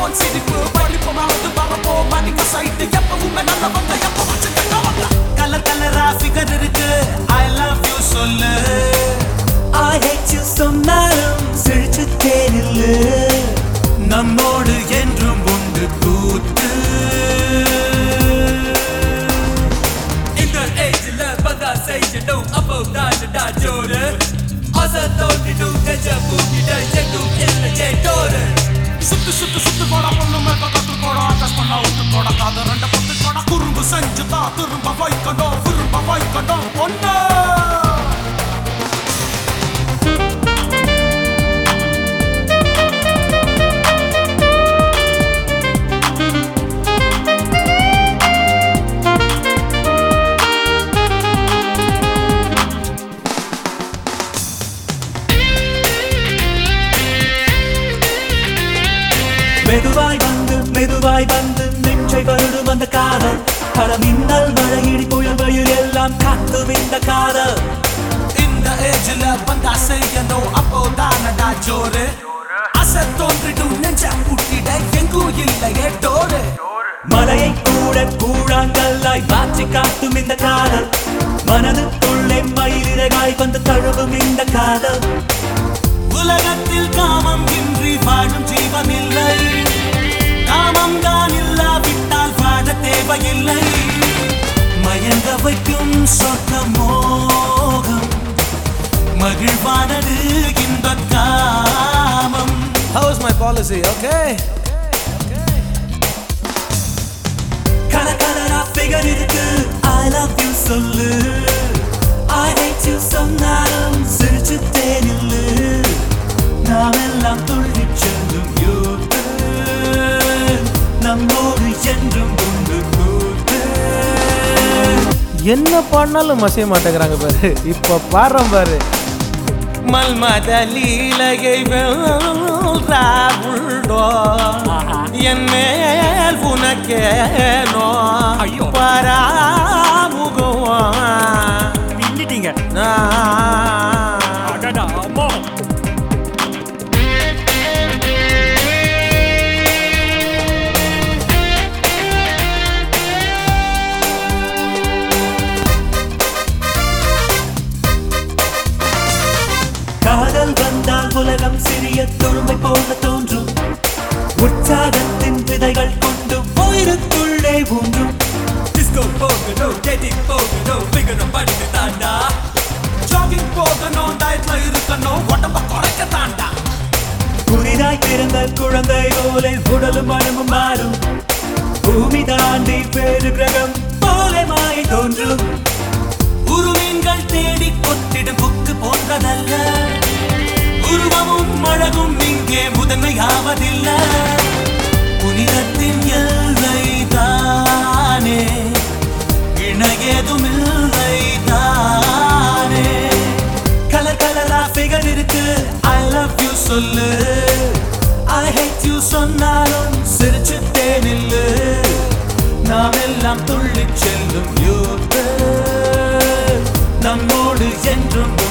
உன் சிரிப்பு படிப்புமாவது வரப்போ மணிக்கு சைட்டு எப்பவுமே நல்லவங்க எப்ப வச்சு கெட்டவங்க கலர் கலரா ஃபிகர் இருக்கு ஐ லவ் யூ சொல்லு I hate you சொன்னாலும் சிரிச்சு தேனில்லு நம்மோடு என்றும் உண்டு கூத்து இந்த ஏஜ்ல பதா செய்யணும் அப்போ தாண்டா ஜோடு அச தோட்டிடும் கஜ பூட்டிட எங்கும் இல்லையே டோரு சுத்து சுத்து சுத்து போட பொண்ணுமே பக்கத்து போட அட்ஜஸ்ட் பண்ண விட்டு போட காது ரெண்டு பத்து போட குறும்பு செஞ்சு தான் திரும்ப வைக்கணும் விரும்ப வைக்கணும் ஒண்ணு மெதுவாய் வந்து மெதுவாய் வந்து நெஞ்சை வருடும் அந்த காதல் பல மின்னல் மழை இடி புயல் வயல் எல்லாம் காத்தும் இந்த காதல் இந்த ஏஜ்ல வந்தா செய்யணும் அப்போ தானடா ஜோரு அசை தோன்றிடும் நெஞ்ச புட்டிட எங்கும் இல்லையே டோரு மலையை கூட கூழாங்கல்லாய் மாற்றி காட்டும் இந்த காதல் மனதுக்குள்ளே மயிலிறகாய் வந்து தழுவும் இந்த காதல் உலகத்தில் காமம் இன்றி வாழும் ஜீவனில்லை காமம் தான் இல்லாவிட்டால் வாழ தேவையில்லை மயங்க வைக்கும் சொர்க்க மோகம் மகிழ்வானது இந்த காமம் How's my policy? Okay. கல கலரா ஃபிகர் இருக்கு ஐ லவ் யூ சொல்லு ஐ ஹேட் யூ சொன்னாலும் சிரிச்சு தேனில்லு நாம் எல்லாம் துள்ளி செல்லும் யூத்து நம்மோடு என்றும் உண்டு கூத்து என்ன பண்ணாலும் மசிய மாட்டேங்கிறாங்க பாரு இப்ப பாடுறோம் பாரு மல்மத லீலையை வெல்றாவுண்டோ என் மேல் உனக்கேனோ பராமுகம் நின்னுட்டீங்க நான் அடடா அம்மா காதல் வந்தால் உலகம் சிறிய துரும்பை போல தோன்றும் உற்சாகத்தின் விதைகள் கொண்டு உயிருக்குள்ளே ஊன்றும் டிஸ்கோ போகணும் டேட்டிங் போகணும் ஃபிகரும் படித்து தாண்டா ஜாகிங் போகணும் டயட்ல இருக்கணும் உடம்ப குறைக்க தாண்டா புதிதாய் பிறந்த குழந்தை போல உடலும் மனமும் மாறும் பூமி தாண்டி வேறு கிரகம் போல மாய் தோன்றும் உருமீன்கள் தேடி கொத்திடும் புக்கு போன்றதல்ல உருவமும் அழகும் இங்கே முதன்மையாவதில்லை புனிதத்தின் எல்லை தானே இணையதும் இல்லை தானே கலர் கலரா ஃபிகர் இருக்கு ஐ லவ் யூ சொல்லு ஐ ஹேட் யூ சொன்னாலும் சிரிச்சு தேனில்லு நாம் எல்லாம் துள்ளி செல்லும் யூத்து நம்மோடு என்றும்